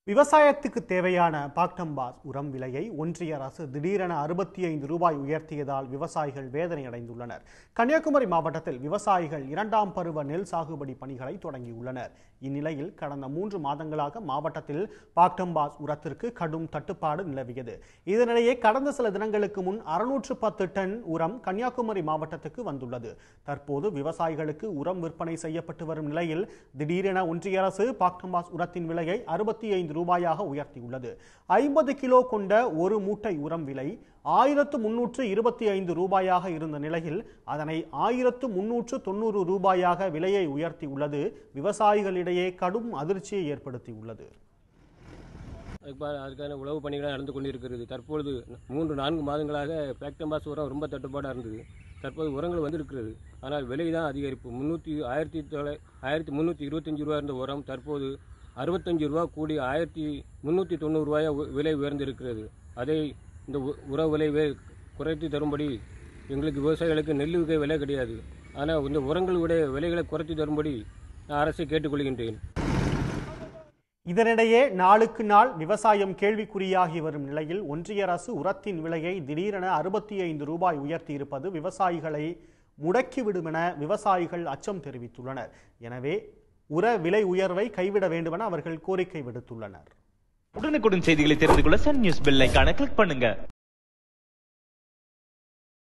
விவசாயத்துக்கு தேவையான பாக்டம்பாஸ் உரம் விலையை ஒன்றிய அரசு திடீரென அறுபத்தி ஐந்து ரூபாய் உயர்த்தியதால் விவசாயிகள் வேதனை அடைந்துள்ளனர் கன்னியாகுமரி மாவட்டத்தில் விவசாயிகள் இரண்டாம் பருவ நெல் சாகுபடி பணிகளை தொடங்கியுள்ளனர் இந்நிலையில் கடந்த மூன்று மாதங்களாக மாவட்டத்தில் பாக்டம்பாஸ் உரத்திற்கு கடும் தட்டுப்பாடு நிலவியது இதனிடையே கடந்த சில தினங்களுக்கு முன் அறுநூற்று பத்து டன் உரம் கன்னியாகுமரி மாவட்டத்துக்கு வந்துள்ளது தற்போது விவசாயிகளுக்கு உரம் விற்பனை செய்யப்பட்டு வரும் நிலையில் திடீரென ஒன்றிய அரசு பாக்டம்பாஸ் உரத்தின் விலையை அறுபத்தி ஐந்து ரூபாயாக உயர்த்தியுள்ளது ஐம்பது கிலோ கொண்ட ஒரு மூட்டை உரம் விலை ஆயிரத்து முன்னூற்று இருபத்தி ஐந்து ரூபாயாக இருந்த நிலையில் அதனை ஆயிரத்து முன்னூற்று தொண்ணூறு ரூபாயாக விலையை உயர்த்தியுள்ளது விவசாயிகளிடையே கடும் அதிர்ச்சியை ஏற்படுத்தியுள்ளது அதுக்கு அதுக்கான உழவு பணிகள் நடந்து கொண்டிருக்கிறது தற்பொழுது மூன்று நான்கு மாதங்களாக பேக்டம்பாஸ் உரம் ரொம்ப தட்டுப்பாடாக இருந்தது தற்போது உரங்கள் வந்திருக்கிறது ஆனால் விலை தான் அதிகரிப்பு முந்நூற்றி ஆயிரத்தி தொள்ளை ஆயிரத்தி முந்நூற்றி இருபத்தஞ்சி ரூபா இருந்த உரம் தற்போது அறுபத்தஞ்சு ரூபா கூடி ஆயிரத்தி முந்நூற்றி தொண்ணூறு ரூபாயா உ- விலை உயர்ந்திருக்கிறது அதை இந்த உ- உர விலை வே- குறைத்து தரும்படி எங்களுக்கு விவசாயிகளுக்கு நெல்லுக்கு விலை கிடையாது ஆனால் இந்த உரங்களுடைய விலைகளை குறைத்து தரும்படி நான் அரசை கேட்டுக்கொள்கின்றேன் இதனிடையே நாளுக்கு நாள் விவசாயம் கேள்விக்குறியாகி வரும் நிலையில் ஒன்றிய அரசு உரத்தின் விலையை திடீரென அறுபத்தி ஐந்து ரூபாய் உயர்த்தியிருப்பது விவசாயிகளை முடக்கிவிடும் என விவசாயிகள் அச்சம் தெரிவித்துள்ளனர் எனவே உர விலை உயர்வை கைவிட வேண்டுமென அவர்கள் கோரிக்கை விடுத்துள்ளனர் உடனுக்குடன் செய்திகளை தெரிந்து கொள்ள சன் நியூஸ் பெல் ஐகானை கிளிக் பண்ணுங்க